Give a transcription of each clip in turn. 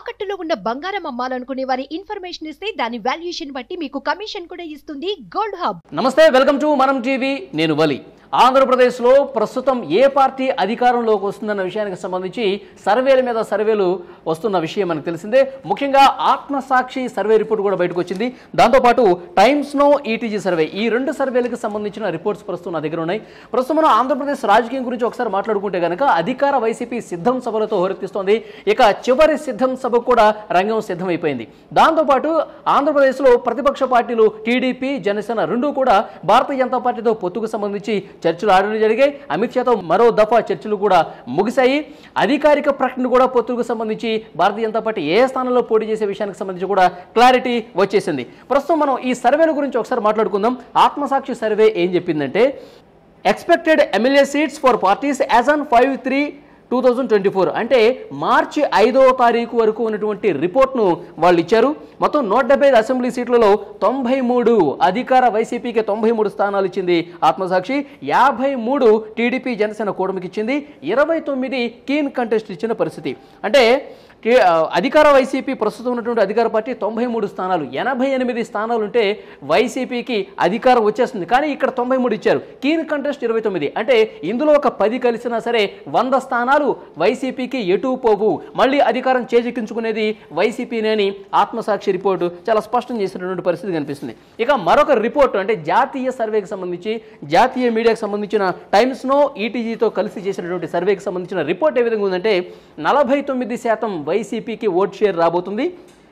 తాకట్టులో ఉన్న బంగారం అమ్మాలనుకునే వారి ఇన్ఫర్మేషన్ ఇస్తే దాని వాల్యుయేషన్ బట్టి మీకు కమిషన్ కూడా ఇస్తుంది గోల్డ్ హబ్ నమస్తే వెల్కమ్ టు మనం టీవీ నేను వలి ఆంధ్రప్రదేశ్లో ప్రస్తుతం ఏ పార్టీ అధికారంలోకి వస్తుందన్న విషయానికి సంబంధించి సర్వేల మీద సర్వేలు వస్తున్న విషయం మనకు తెలిసిందే ముఖ్యంగా ఆత్మసాక్షి సర్వే రిపోర్ట్ కూడా బయటకు వచ్చింది దాంతోపాటు టైమ్స్ నో ఈటీజీ సర్వే ఈ రెండు సర్వేలకు సంబంధించిన రిపోర్ట్స్ ప్రస్తుతం నా దగ్గర ఉన్నాయి ప్రస్తుతం మనం ఆంధ్రప్రదేశ్ రాజకీయం గురించి ఒకసారి మాట్లాడుకుంటే కనుక అధికార వైసీపీ సిద్ధం సభలతో హోరెత్తిస్తోంది ఇక చివరి సిద్ధం సభకు కూడా రంగం సిద్ధమైపోయింది దాంతోపాటు ఆంధ్రప్రదేశ్లో ప్రతిపక్ష పార్టీలు టీడీపీ జనసేన రెండూ కూడా భారతీయ జనతా పార్టీతో పొత్తుకు సంబంధించి చర్చలు ఆడడం జరిగాయి అమిత్ షాతో మరో దఫా చర్చలు కూడా ముగిశాయి అధికారిక ప్రకటన కూడా పొత్తుకు సంబంధించి భారతీయ జనతా పార్టీ ఏ స్థానంలో పోటీ చేసే విషయానికి సంబంధించి కూడా క్లారిటీ వచ్చేసింది ప్రస్తుతం మనం ఈ సర్వేల గురించి ఒకసారి మాట్లాడుకుందాం ఆత్మసాక్షి సర్వే ఏం చెప్పిందంటే expected MLA seats for parties as on five three two thousand twenty four అంటే మార్చి ఐదవ తారీఖు వరకు ఉన్నటువంటి రిపోర్ట్ను వాళ్ళు ఇచ్చారు మొత్తం నూట డెబ్బై ఐదు అసెంబ్లీ సీట్లలో తొంభై మూడు అధికార వైసీపీకి తొంభై మూడు స్థానాలు ఇచ్చింది ఆత్మసాక్షి యాభై మూడు టీడీపీ జనసేన కూటమికి ఇచ్చింది ఇరవై తొమ్మిది కీన్ కంటెస్ట్ ఇచ్చిన పరిస్థితి అంటే టీ- ఆ, అధికార వైసీపీ ప్రస్తుతం ఉన్నటువంటి అధికార పార్టీ తొంభై మూడు స్థానాలు ఎనభై ఎనిమిది స్థానాలు ఉంటే వైసీపీకి అధికారం వచ్చేస్తుంది కానీ ఇక్కడ తొంభై మూడు ఇచ్చారు కీన్ కంటెస్ట్ ఇరవై తొమ్మిది అంటే ఇందులో ఒక పది కలిసినా సరే వంద స్థానాలు వైసీపీకి ఎటు పోవు మళ్ళీ అధికారం చేజిక్కించుకునేది వైసీపీనే అని ఆత్మసాక్షి రిపోర్టు చాలా స్పష్టం చేసినటువంటి పరిస్థితి కనిపిస్తుంది ఇక మరొక రిపోర్టు అంటే జాతీయ సర్వేకి సంబంధించి జాతీయ మీడియాకు సంబంధించిన టైమ్స్ నో ఈటీజీతో కలిసి చేసినటువంటి సర్వేకి సంబంధించిన రిపోర్ట్ ఏ విధంగా ఉందంటే నలభై తొమ్మిది శాతం వైసీపీకి ఓట్ షేర్ రాబోతుంది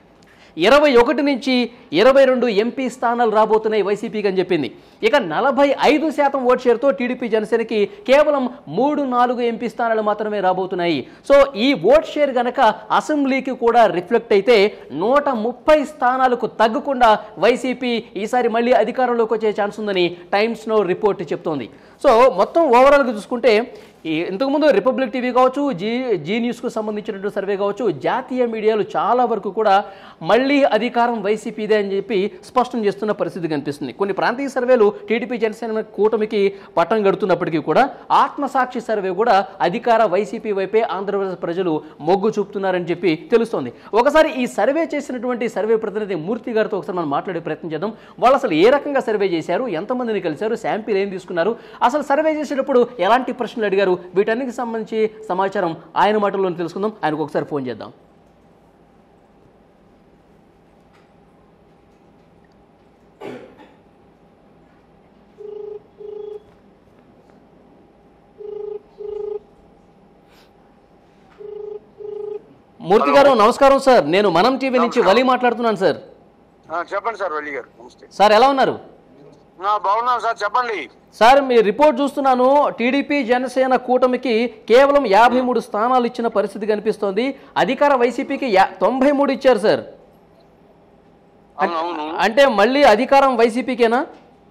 ఇరవై ఒకటి నుంచి ఇరవై రెండు ఎంపీ స్థానాలు రాబోతున్నాయి వైసీపీకి అని చెప్పింది ఇక నలభై ఐదు శాతం ఓట్ షేర్తో టీడీపీ జనసేనకి కేవలం మూడు నాలుగు ఎంపీ స్థానాలు మాత్రమే రాబోతున్నాయి సో ఈ ఓట్ షేర్ గనక అసెంబ్లీకి కూడా రిఫ్లెక్ట్ అయితే నూట ముప్పై స్థానాలకు తగ్గకుండా వైసీపీ ఈసారి మళ్ళీ అధికారంలోకి వచ్చే ఛాన్స్ ఉందని టైమ్స్ నో రిపోర్ట్ చెప్తోంది సో మొత్తం ఓవరాల్గా చూసుకుంటే ఈ ఇంతకుముందు రిపబ్లిక్ టీవీ కావచ్చు జీ జీ న్యూస్కు సంబంధించినటువంటి సర్వే కావచ్చు జాతీయ మీడియాలు చాలా వరకు కూడా మళ్ళీ అధికారం వైసీపీదే అని చెప్పి స్పష్టం చేస్తున్న పరిస్థితి కనిపిస్తుంది కొన్ని ప్రాంతీయ సర్వేలు టీడీపీ జనసేన కూటమికి పట్టం గడుతున్నప్పటికీ కూడా ఆత్మసాక్షి సర్వే కూడా అధికార వైసీపీ వైపే ఆంధ్రప్రదేశ్ ప్రజలు మొగ్గు చూపుతున్నారని చెప్పి తెలుస్తోంది ఒకసారి ఈ సర్వే చేసినటువంటి సర్వే ప్రతినిధి మూర్తి గారితో ఒకసారి మనం మాట్లాడే ప్రయత్నం చేద్దాం వాళ్ళు అసలు ఏ రకంగా సర్వే చేశారు ఎంతమందిని కలిశారు శాంపిల్ ఏం తీసుకున్నారు అసలు సర్వే చేసేటప్పుడు ఎలాంటి ప్రశ్నలు అడిగారు వీటన్నిటికి సంబంధించి సమాచారం ఆయన మాటల్లో తెలుసుకుందాం ఆయనకు ఒకసారి ఫోన్ చేద్దాం మూర్తి గారు నమస్కారం సార్ నేను మనం టీవీ నుంచి వలి మాట్లాడుతున్నాను సార్ ఆ, చెప్పండి సార్ వల్లి గారు నమస్తే సార్ ఎలా ఉన్నారు ఆ, బాగున్నాను సార్ చెప్పండి సార్ మీ రిపోర్ట్ చూస్తున్నాను టీడీపీ జనసేన కూటమికి కేవలం యాభై మూడు స్థానాలు ఇచ్చిన పరిస్థితి కనిపిస్తోంది అధికార వైసీపీకి యా- తొంభై మూడు ఇచ్చారు సార్ అవును అవును అంటే మళ్ళీ అధికారం వైసీపీకేనా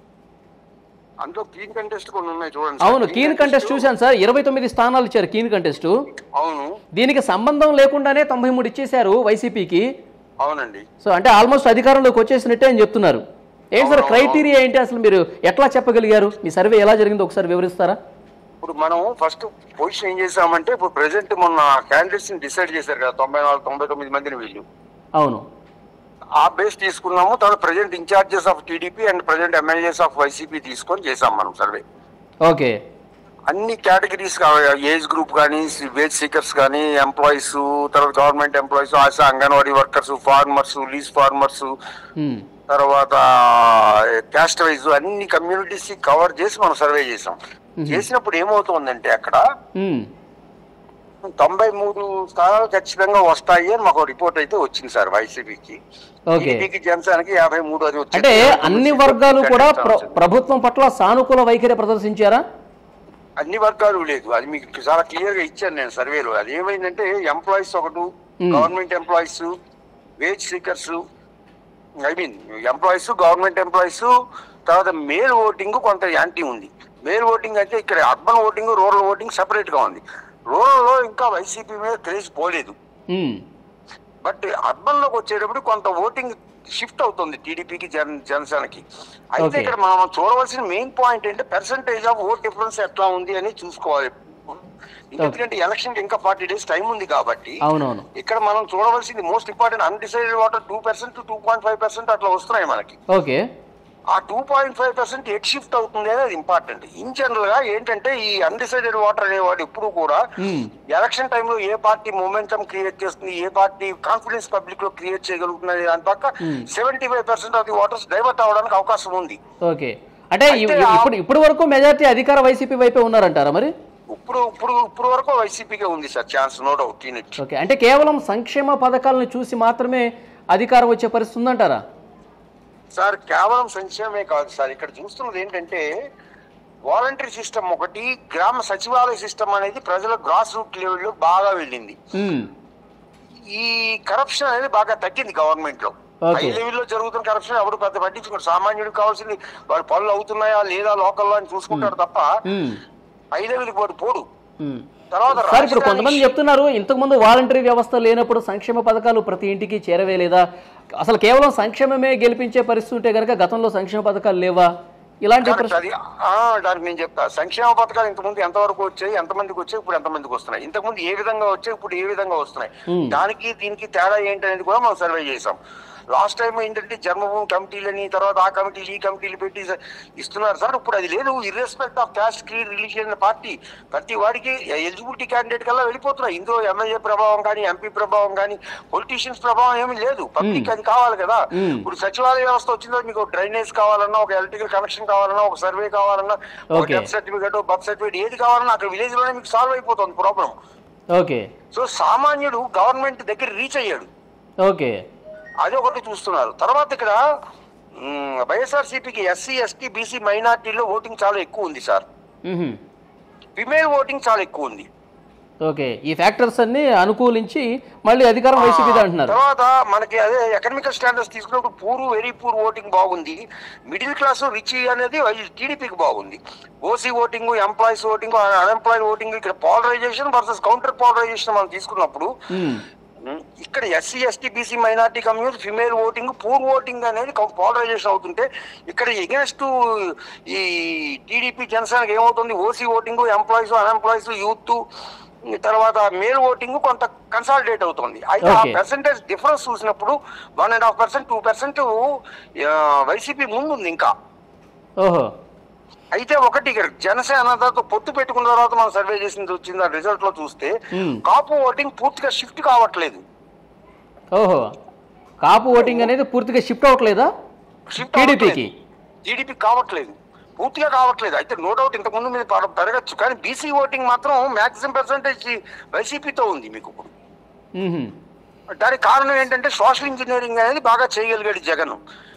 అందులో కీన్ కంటెస్ట్ కొన్ని ఉన్నాయి చూడండి అవును సార్. కీన్ కంటెస్ట్ చూశాను సార్ ఇరవై తొమ్మిది స్థానాలు ఇచ్చారు కీన్ కంటెస్ట్ అవును దీనికి సంబంధం లేకుండానే తొంభై మూడు ఇచ్చేశారు వైసీపీకి అవునండి సో అంటే ఆల్మోస్ట్ అధికారంలోకి వచ్చేసినట్టే అని చెప్తున్నారు ఏంటి సార్ అవును, క్రైటీరియా ఏంటి అసలు మీరు ఎట్లా చెప్పగలిగారు మీ సర్వే ఎలా జరిగిందో ఒకసారి వివరిస్తారా ఇప్పుడు మనం ఫస్ట్ పొజిషన్ ఏం చేసామంటే ఇప్పుడు ప్రెసెంట్ మొన్న క్యాండిడేట్స్ ని డిసైడ్ చేశారు కదా తొంభై నాలుగు తొంభై తొమ్మిది మందిని వీళ్ళు అవును ఆ బేస్ తీసుకున్నాము తర్వాత present incharges of TDP and present MLAs of YCP తీసుకొని చేసాం మనం సర్వే ఓకే అన్ని కేటగిరీస్ ఏజ్ గ్రూప్ కానీ వేజ్ సీకర్స్ కానీ ఎంప్లాయీస్ తర్వాత government employees Asha Anganwadi workers farmers lease farmers um. తర్వాత క్యాస్ట్ వైజ్ అన్ని కమ్యూనిటీస్ కవర్ చేసి మనం సర్వే చేసాం చేసినప్పుడు ఏమవుతుందంటే అక్కడ ఉమ్. తొంభై మూడు స్థానాలు ఖచ్చితంగా వస్తాయి అని మాకు రిపోర్ట్ అయితే వచ్చింది సార్ వైసీపీకి ఓకే టీడీపీకి జనసేనకి యాభై మూడు అది వచ్చింది అంటే అన్ని వర్గాలు కూడా ప్ర- ప్రభుత్వం పట్ల సానుకూల వైఖరి ప్రదర్శించారా అన్ని వర్గాలు లేదు అది మీకు చాలా క్లియర్ గా ఇచ్చాను నేను సర్వేలో అది ఏమైందంటే ఎంప్లాయీస్ ఒకటి Hmm. Government employees wage seekers I mean employees government employees తర్వాత మేల్ ఓటింగ్ కొంత యాంటీ ఉంది మేల్ ఓటింగ్ అయితే ఇక్కడ urban voting rural voting separate గా ఉంది రూరల్ లో ఇంకా వైసీపీ మీద క్రేజ్ పోలేదు ఉమ్. బట్ అర్బన్ లోకి వచ్చేటప్పుడు కొంత ఓటింగ్ షిఫ్ట్ అవుతుంది టీడీపీకి జన జనసేనకి అయితే Okay. ఇక్కడ మనం చూడవలసిన మెయిన్ పాయింట్ ఏంటంటే పర్సంటేజ్ ఆఫ్ ఓట్ డిఫరెన్స్ ఎట్లా ఉంది అని చూసుకోవాలి ఎందుకంటే ఎలక్షన్ ఇంకా ఫార్టీ డేస్ టైం ఉంది కాబట్టి అవునవును ఇక్కడ మనం చూడవలసింది most important undecided voter two percent two point five percent అట్లా వస్తున్నాయి మనకి ఓకే ఆ two point five percent at shift అవుతుంది అనేది ఇంపార్టెంట్ ఇన్ జనరల్ గా ఏంటంటే ఈ అన్డిసైడెడ్ వాటర్ అనేవాడు ఎప్పుడు కూడా Hmm. ఎలక్షన్ టైంలో ఏ పార్టీ మొమెంటం క్రియేట్ చేస్తుంది ఏ పార్టీ కాన్ఫిడెన్స్ పబ్లిక్ లో క్రియేట్ చేయగలుగుతుంది అనే దాని పక్క seventy five percent of the voters divert అవడానికి అవకాశం ఉంది ఓకే అంటే ఇ- అయితే ఆ- ఇప్పుడు ఇప్పుడు వరకు మెజారిటీ అధికార వైసీపీ వైపే ఉన్నారంటారా మరి ఇప్పుడు ఇప్పుడు ఇప్పుడు వరకు వైసీపీకే ఉంది sir chance no doubt in it okay అంటే కేవలం సంక్షేమ పథకాలను చూసి మాత్రమే అధికారం వచ్చే పరిస్థితి ఉందంటారా సార్ కేవలం సంక్షేమే కాదు సార్ ఇక్కడ చూస్తున్నది ఏంటంటే వాలంటరీ సిస్టమ్ ఒకటి గ్రామ సచివాలయ సిస్టమ్ అనేది ప్రజల గ్రాస్ రూట్ లెవెల్లో బాగా వెళ్ళింది ఉమ్, ఈ కరప్షన్ అనేది బాగా తగ్గింది గవర్నమెంట్ లో Okay. హై లెవెల్లో జరుగుతున్న కరప్షన్ ఎవరు పెద్ద పట్టించుకోరు సామాన్యుడికి కావాల్సింది వాడి పనులు అవుతున్నాయా లేదా లోకల్లో అని చూసుకుంటారు తప్ప ఉమ్, హై లెవెల్కి వాడు పోడు ఉమ్. తర్వాత సార్ ఇప్పుడు రాజధాని కొంతమంది చెప్తున్నారు ఇంతకుముందు వాలంటరీ వ్యవస్థ లేనప్పుడు సంక్షేమ పథకాలు ప్రతి ఇంటికి చేరవేలేదా అసలు కేవలం సంక్షేమమే గెలిపించే పరిస్థితి ఉంటే కనుక గతంలో సంక్షేమ పథకాలు లేవా ఇలాంటి కరెక్ట్ పరిస్థితి అది ఆ, దానికి నేను చెప్తా సంక్షేమ పథకాలు ఇంతకుముందు ఎంతవరకు వచ్చాయి ఎంతమందికి వచ్చాయి ఇప్పుడు ఎంతమందికి వస్తున్నాయి ఇంతకుముందు ఏ విధంగా వచ్చాయి ఇప్పుడు ఏ విధంగా వస్తున్నాయి దానికి దీనికి తేడా ఏంటి అనేది కూడా మనం సర్వే చేసాం లాస్ట్ టైం ఏంటంటే జన్మభూమి కమిటీలని తర్వాత ఆ కమిటీలు ఈ కమిటీలు పెట్టి స- ఇస్తున్నారు సార్ ఇప్పుడు అది లేదు irrespective of caste creed religion party ప్రతి వాడికి ఎలిజిబిలిటీ క్యాండిడేట్ కల్లా వెళ్ళిపోతున్నాయి ఇందులో ఎమ్మెల్యే ప్రభావం కానీ ఎంపీ ప్రభావం కానీ పొలిటీషియన్స్ ప్రభావం ఏమీ లేదు పబ్లిక్ అది కావాలి కదా ఇప్పుడు సచివాలయ వ్యవస్థ వచ్చిందో మీకు డ్రైనేజ్ కావాలన్నా ఒక ఎలక్ట్రికల్ కనెక్షన్ కావాలన్నా ఒక సర్వే కావాలన్నా ఒక Okay. Death certificate birth certificate ఏది కావాలన్నా అక్కడ విలేజ్ లోనే మీకు సాల్వ్ అయిపోతుంది ప్రాబ్లం ఓకే సో సామాన్యుడు గవర్నమెంట్ దగ్గర రీచ్ అయ్యాడు ఓకే అది ఒకటి చూస్తున్నారు తర్వాత ఇక్కడ మ్, వైఎస్ఆర్సీపీకి ఎస్సీ ఎస్టీ బీసీ మైనార్టీలో ఓటింగ్ చాలా ఎక్కువ ఉంది సార్ మ్హూ. ఫిమేల్ ఓటింగ్ చాలా ఎక్కువ ఉంది ఓకే ఈ ఫ్యాక్టర్స్ అన్ని అనుకూలించి మళ్ళీ అధికారం వైసీపీది అంటున్నారు తర్వాత మనకి అదే ఎకనామికల్ స్టాండర్డ్స్ తీసుకున్నప్పుడు పూర్ వెరీ పూర్ ఓటింగ్ బాగుంది మిడిల్ క్లాస్ రిచ్ అనేది టీడీపీకి బాగుంది OC voting employees voting unemployed voting ఇక్కడ పాలరైజేషన్ వర్సెస్ కౌంటర్ పాలరైజేషన్ మనం తీసుకున్నప్పుడు మ్మ్. ఉమ్, ఇక్కడ SC ST BC minority community female voting poor voting అనేది పోలరైజేషన్ అవుతుంటే ఇక్కడ ఎగెన్స్ట్ ఈ టీడీపీ జనసేనకి ఏమవుతుంది OC voting employees unemployees youth తర్వాత మేల్ ఓటింగ్ కొంత కన్సాలిడేట్ అవుతుంది అయితే ఆ Okay. పర్సంటేజ్ డిఫరెన్స్ చూసినప్పుడు one and half percent two percent YCP ముందుంది ఇంకా ఓహో అయితే ఒకటి ఇక్కడ జనసేన తర్వాత పొత్తు పెట్టుకున్న తర్వాత మనం సర్వే చేసింది వచ్చింది ఆ రిజల్ట్ లో చూస్తే Hmm. కాపు ఓటింగ్ పూర్తిగా షిఫ్ట్ కావట్లేదు ఓహో కాపు ఓటింగ్ అనేది పూర్తిగా షిఫ్ట్ అవ్వట్లేదా టీడీపీకి టీడీపీ కావట్లేదు పూర్తిగా కావట్లేదు అయితే నో డౌట్ ఇంతకు ముందు మీద పడ- పెరగచ్చు కానీ బీసీ ఓటింగ్ మాత్రం మాక్సిమం పర్సెంటేజ్ వైసీపీతో ఉంది మీకు ఇప్పుడు మ్హూ. దానికి కారణం ఏంటంటే సోషల్ ఇంజనీరింగ్ అనేది బాగా చేయగలిగాడు జగన్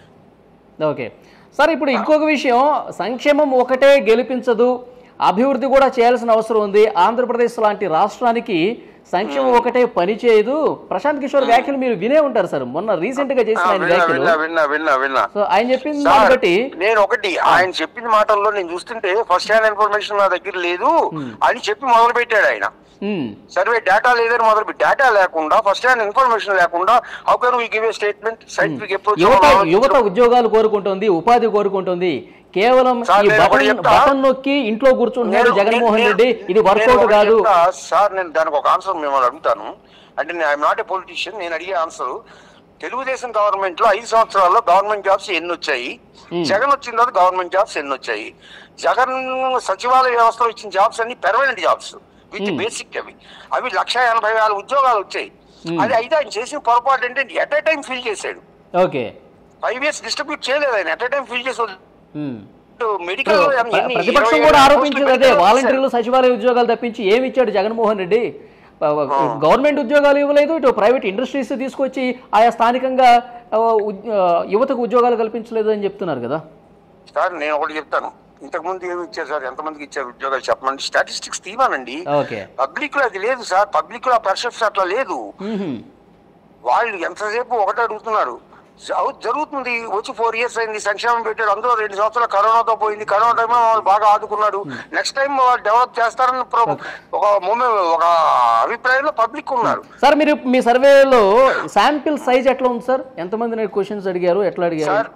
ఓకే సార్ ఇప్పుడు ఇంకొక విషయం సంక్షేమం ఒకటే గెలిపించదు అభివృద్ధి కూడా చేయాల్సిన అవసరం ఉంది ఆంధ్రప్రదేశ్ లాంటి రాష్ట్రానికి సంక్షేమం ఒకటే పని చేయదు ప్రశాంత్ కిషోర్ వ్యాఖ్యలు మీరు వినే ఉంటారు సార్ మొన్న రీసెంట్ గా చేసిన ఆయన విన్నా వ్యాఖ్యలు విన్నా విన్నా విన్నా విన్నా సో ఆయన చెప్పిన దాన్ని సార్, బట్టి నేను ఒకటి ఆయన చెప్పిన మాటల్లో నేను చూస్తుంటే ఫస్ట్ హ్యాండ్ ఇన్ఫర్మేషన్ నా దగ్గర లేదు అని చెప్పి మొదలు పెట్టాడు ఆయన మ్మ్. సర్వే డేటా లేదని మొదలు డేటా లేకుండా ఫస్ట్ హ్యాండ్ ఇన్ఫర్మేషన్ లేకుండా how can we give a statement scientific యువత యువత అప్రోచ్ ఉద్యోగాలు కోరుకుంటుంది ఉపాధి కోరుకుంటుంది కేవలం సార్, ఈ నేను ఒకటి బటన్ చెప్తా. బటన్ నొక్కి ఇంట్లో కూర్చుంటున్నాడు నేను- జగన్మోహన్ నేను- రెడ్డి ఇది నేను వర్కౌట్ ఒకటి కాదు చెప్తా, సార్ నేను దానికి ఒక ఆన్సర్ మిమ్మల్ని అడుగుతాను అంటే నేను ఐఎమ్ నాట్ ఏ పొలిటీషియన్ నేను అడిగే ఆన్సర్ తెలుగుదేశం గవర్నమెంట్ లో ఐదు సంవత్సరాల్లో గవర్నమెంట్ జాబ్స్ ఎన్ని వచ్చాయి జగన్ వచ్చిన తర్వాత గవర్నమెంట్ జాబ్స్ ఎన్ని వచ్చాయి జగన్ సచివాలయ వ్యవస్థలో ఇచ్చిన జాబ్స్ అన్ని పెర్మనెంట్ జాబ్స్ విత్ బేసిక్ అవి అవి లక్ష ఎనభై వేల ఉద్యోగాలు వచ్చాయి అది అయితే ఆయన చేసిన పొరపాటు ఏంటంటే ఎట్ ఏ టైం ఫిల్ చేశాడు ఓకే ఫైవ్ ఇయర్స్ డిస్ట్రిబ్యూట్ చేయలేదు ఆయన ఎట్ ఏ టైం ఫిల్ చేసి మ్మ్. మెడికల్ ప్ర- ప్రతిపక్షం కూడా ఆరోపించింది అదే వాలంటీర్లు సచివాలయ ఉద్యోగాలు తప్పించి ఏమి ఇచ్చాడు జగన్మోహన్ రెడ్డి ప- గవర్నమెంట్ ఉద్యోగాలు ఇవ్వలేదు ఇటు ప్రైవేట్ ఇండస్ట్రీస్ తీసుకొచ్చి ఆయా స్థానికంగా ఆ, ఉద్- ఆ, యువతకు ఉద్యోగాలు కల్పించలేదు అని చెప్తున్నారు కదా సార్ నేను ఒకటి చెప్తాను ఇంతకు ముందు ఏమి ఇచ్చారు సార్ ఎంతమందికి ఇచ్చారు ఉద్యోగాలు చెప్పమండి స్టాటిస్టిక్స్ తీవానండి ఓకే పబ్లిక్ లో అది లేదు సార్ పబ్లిక్ లో పర్సెప్షన్ అట్లా లేదు మ్మ్హ్మ్. వాళ్ళు ఎంతసేపు ఒకటే అడుగుతున్నారు జ- జరుగుతుంది వచ్చి ఫోర్ ఇయర్స్ అయింది సంక్షేమం పెట్టాడు అందులో రెండు సంవత్సరాలు కరోనాతో పోయింది కరోనా టైంలో వాళ్ళు బాగా ఆదుకున్నాడు నెక్స్ట్ టైం వాళ్ళు డెవలప్ చేస్తారని ప్ర- ఒక మూమెంట్ ఒక అభిప్రాయంలో పబ్లిక్ ఉన్నారు సార్ మీరు మీ సర్వేలో శాంపిల్ సైజ్ ఎట్లా ఉంది సార్ ఎంతమంది క్వశ్చన్స్ అడిగారు ఎట్లా అడిగారు సార్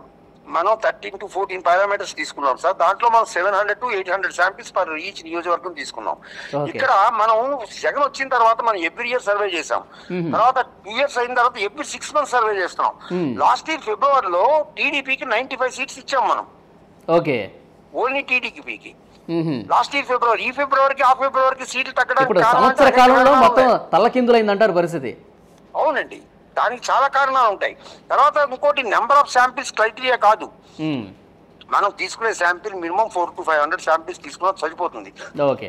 మనం థర్టీన్ టు ఫోర్టీన్ పారామీటర్స్ తీసుకున్నాం సార్ దాంట్లో మనం seven hundred to eight hundred samples per each నియోజకవర్గం తీసుకున్నాం Okay. ఇక్కడ మనం జగన్ వచ్చిన తర్వాత మనం ఎవ్రీ ఇయర్ సర్వే చేసాం తర్వాత టూ ఇయర్స్ అయిన తర్వాత ఎవ్రీ సిక్స్ మంత్స్ సర్వే చేస్తున్నాం Hmm. లాస్ట్ ఇయర్ ఫిబ్రవరిలో టీడీపీకి నైన్టీ ఫైవ్ సీట్స్ ఇచ్చాం మనం ఓకే ఓన్లీ టీడీపీకి మ్మ్హ. లాస్ట్ ఇయర్ ఫిబ్రవరి ఈ ఫిబ్రవరికి ఆ ఫిబ్రవరికి సీట్లు తగ్గడానికి ఇప్పుడు కారణం సంవత్సర అంటే కాలంలో కారణాలు మొత్తం ఉన్నాయి. తల్లకిందులైందంటారు పరిస్థితి అవునండి దానికి చాలా కారణాలు ఉంటాయి తర్వాత ఇంకోటి నెంబర్ ఆఫ్ శాంపిల్స్ క్రైటీరియా కాదు మ్మ్. మనం తీసుకునే sample minimum four to five hundred samples తీసుకున్నా సరిపోతుంది ఓకే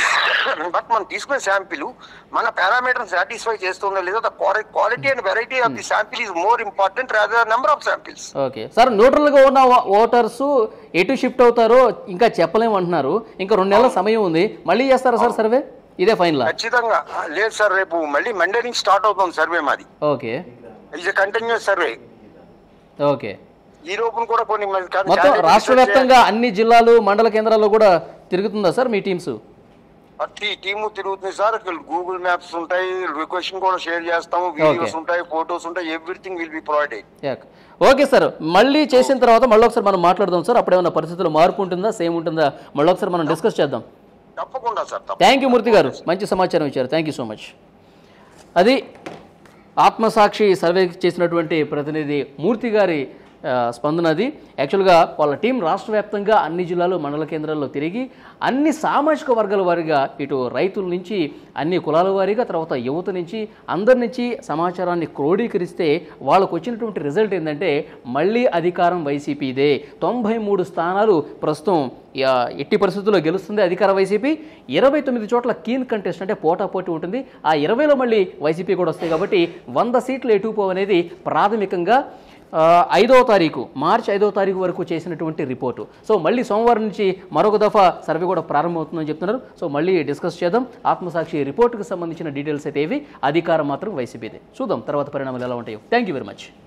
బట్ మనం తీసుకునే శాంపిల్ మన పారామీటర్ సాటిస్ఫై చేస్తుందా లేదా quality and variety of the sample is more important rather number of samples okay sir న్యూట్రల్గా ఉన్న ఓ- ఓటర్స్ ఎటు షిఫ్ట్ అవుతారో ఇంకా చెప్పలేము అంటున్నారు ఇంకా రెండు నెలల సమయం ఉంది మళ్ళీ చేస్తారా సార్ సర్వే ఇదే ఫైనల్ ఖచ్చితంగా ఆ, లేదు సార్ రేపు మళ్ళీ మండే నుంచి స్టార్ట్ అవుతుంది సర్వే మాది okay it's continues survey okay ఈ రోజున కూడా కొన్ని మంది కాదు, మొత్తం candidates రాష్ట్ర వచ్చే- వ్యాప్తంగా అన్ని జిల్లాలు మండల కేంద్రాల్లో కూడా తిరుగుతుందా సార్ మీ టీమ్స్ ప్రతి టీము తిరుగుతుంది సార్ గూగుల్ మ్యాప్స్ ఉంటాయి లొకేషన్ కూడా షేర్ చేస్తాము వీడియోస్ ఉంటాయి ఫోటోస్ ఉంటాయి ఎవ్రీథింగ్ విల్ బి ప్రొవైడెడ్ యాక్. ఓకే సార్ మళ్ళీ చేసిన తర్వాత మళ్ళీ ఒకసారి మనం మాట్లాడదాం సార్ అప్పుడేమన్నా పరిస్థితుల్లో మార్పు ఉంటుందా సేమ్ ఉంటుందా మళ్ళీ ఒకసారి మనం డిస్కస్ చేద్దాం తప్పకుండా సార్ తప్ప థ్యాంక్ యూ మూర్తి గారు మంచి సమాచారం ఇచ్చారు థ్యాంక్ యూ సో మచ్ అది ఆత్మసాక్షి సర్వే చేసినటువంటి ప్రతినిధి మూర్తి గారి ఆ, స్పందన అది యాక్చువల్గా వాళ్ళ టీం రాష్ట్ర వ్యాప్తంగా అన్ని జిల్లాలు మండల కేంద్రాల్లో తిరిగి అన్ని సామాజిక వర్గాల వారిగా ఇటు రైతుల నుంచి అన్ని కులాల వారీగా తర్వాత యువత నుంచి అందరి నుంచి సమాచారాన్ని క్రోడీకరిస్తే వాళ్ళకు వచ్చినటువంటి రిజల్ట్ ఏంటంటే మళ్ళీ అధికారం వైసీపీదే తొంభై మూడు స్థానాలు ప్రస్తుతం యా, ఎట్టి పరిస్థితుల్లో గెలుస్తుంది అధికార వైసీపీ ఇరవై తొమ్మిది చోట్ల కీన్ కంటెస్ట్ అంటే పోటాపోటీ ఉంటుంది ఆ ఇరవైలో మళ్ళీ వైసీపీ కూడా వస్తాయి కాబట్టి వంద సీట్లు ఎటుపో అనేది ప్రాథమికంగా ఆ, ఐదవ తారీఖు మార్చి ఐదవ తారీఖు వరకు చేసినటువంటి రిపోర్టు సో మళ్ళీ సోమవారం నుంచి మరొక దఫా సర్వే కూడా ప్రారంభమవుతుందని చెప్తున్నారు సో మళ్ళీ డిస్కస్ చేద్దాం ఆత్మసాక్షి రిపోర్టుకు సంబంధించిన డీటెయిల్స్ అయితే ఇవి అధికారం మాత్రం వైసీపీదే చూద్దాం తర్వాత పరిణామాలు ఎలా ఉంటాయో థ్యాంక్ యూ వెరీ మచ్